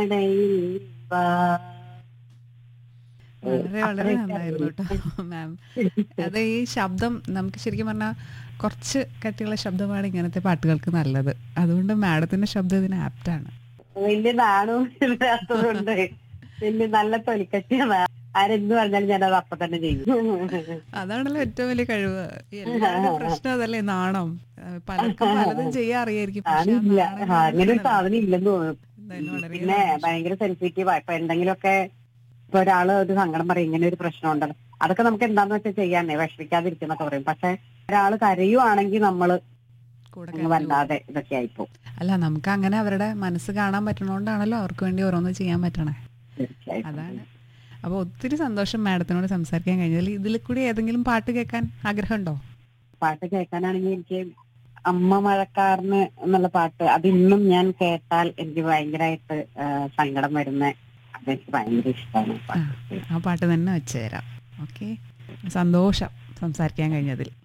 വാ. വളരെ വളരെ അത്രയൊക്കെ നന്നായിരുന്നു കേട്ടോ മാം അത് ഈ ശബ്ദം നമുക്ക് ശരിക്കും പറഞ്ഞാൽ കുറച്ച് കട്ടിയുള്ള ശബ്ദമാണ് ഇങ്ങനത്തെ പാട്ടുകൾക്ക് നല്ലത് അതുകൊണ്ട് മാഡത്തിന്റെ ശബ്ദം ഇതിന് ആപ്റ്റാണ് വലിയ നാണവും ഇല്ലാത്തതുകൊണ്ട് വലിയ നല്ല തൊലിക്കട്ടിയാണ് ആരെന്ത് പറഞ്ഞാലും ഞാനത് അപ്പൊ തന്നെ ചെയ്യും അതാണല്ലോ ഏറ്റവും വലിയ കഴിവ് എല്ലാവരുടെയും പ്രശ്നം അതല്ലേ നാണം ആ, പലർക്കും പലതും ചെയ്യാൻ അറിയായിരിക്കും പക്ഷെ ആ ആണില്ല നാണം ആ, അങ്ങനെ ഒരു ഇല്ലാതെ സാധനം ഇല്ലെന്ന് തോന്നുന്നു എന്തായാലും വളരെ പിന്നെ ഭയങ്കര സെൻസിറ്റീവ് ഇപ്പൊ എന്തെങ്കിലുമൊക്കെ ഇപ്പൊ ഒരാള് ഒരു സങ്കടം പറയും ഇങ്ങനെ ഒരു പ്രശ്നം ഉണ്ടല്ലോ അതൊക്കെ നമുക്ക് എന്താന്ന് വെച്ചാൽ ചെയ്യാനേ വിഷമിക്കാതിരിക്കുന്നൊക്കെ പറയും പക്ഷെ ഒരാള് കരയുവാണെങ്കിൽ നമ്മള് കൂടെ അങ്ങ് കഴിഞ്ഞു വല്ലാതെ ഇതൊക്കെ ആയിപ്പോ അല്ല നമുക്ക് അങ്ങനെ അവരുടെ മനസ്സ് കാണാൻ പറ്റണോണ്ടാണല്ലോ അവർക്ക് വേണ്ടി ഓരോന്ന് ചെയ്യാൻ പറ്റണേ തീർച്ചയായിട്ടും അതാണ് അപ്പോൾ ഒത്തിരി സന്തോഷം മാഡത്തിനോട് സംസാരിക്കാൻ കഴിഞ്ഞതിൽ ഇതിൽ കൂടി ഏതെങ്കിലും പാട്ട് കേൾക്കാൻ ആഗ്രഹമുണ്ടോ പാട്ട് കേൾക്കാനാണെങ്കിൽ എനിക്ക് അമ്മ മഴക്കാരന് എന്നുള്ള പാട്ട് അത് ഇന്നും ഞാൻ കേട്ടാൽ എനിക്ക് ഭയങ്കരമായിട്ട് ആ, സങ്കടം വരുന്ന അതെനിക്ക് ഭയങ്കര ഇഷ്ടമാണ് ആ പാട്ട്. ആ പാട്ട് തന്നെ വെച്ച് തരാം ഓക്കെ സന്തോഷം സംസാരിക്കാൻ കഴിഞ്ഞതിൽ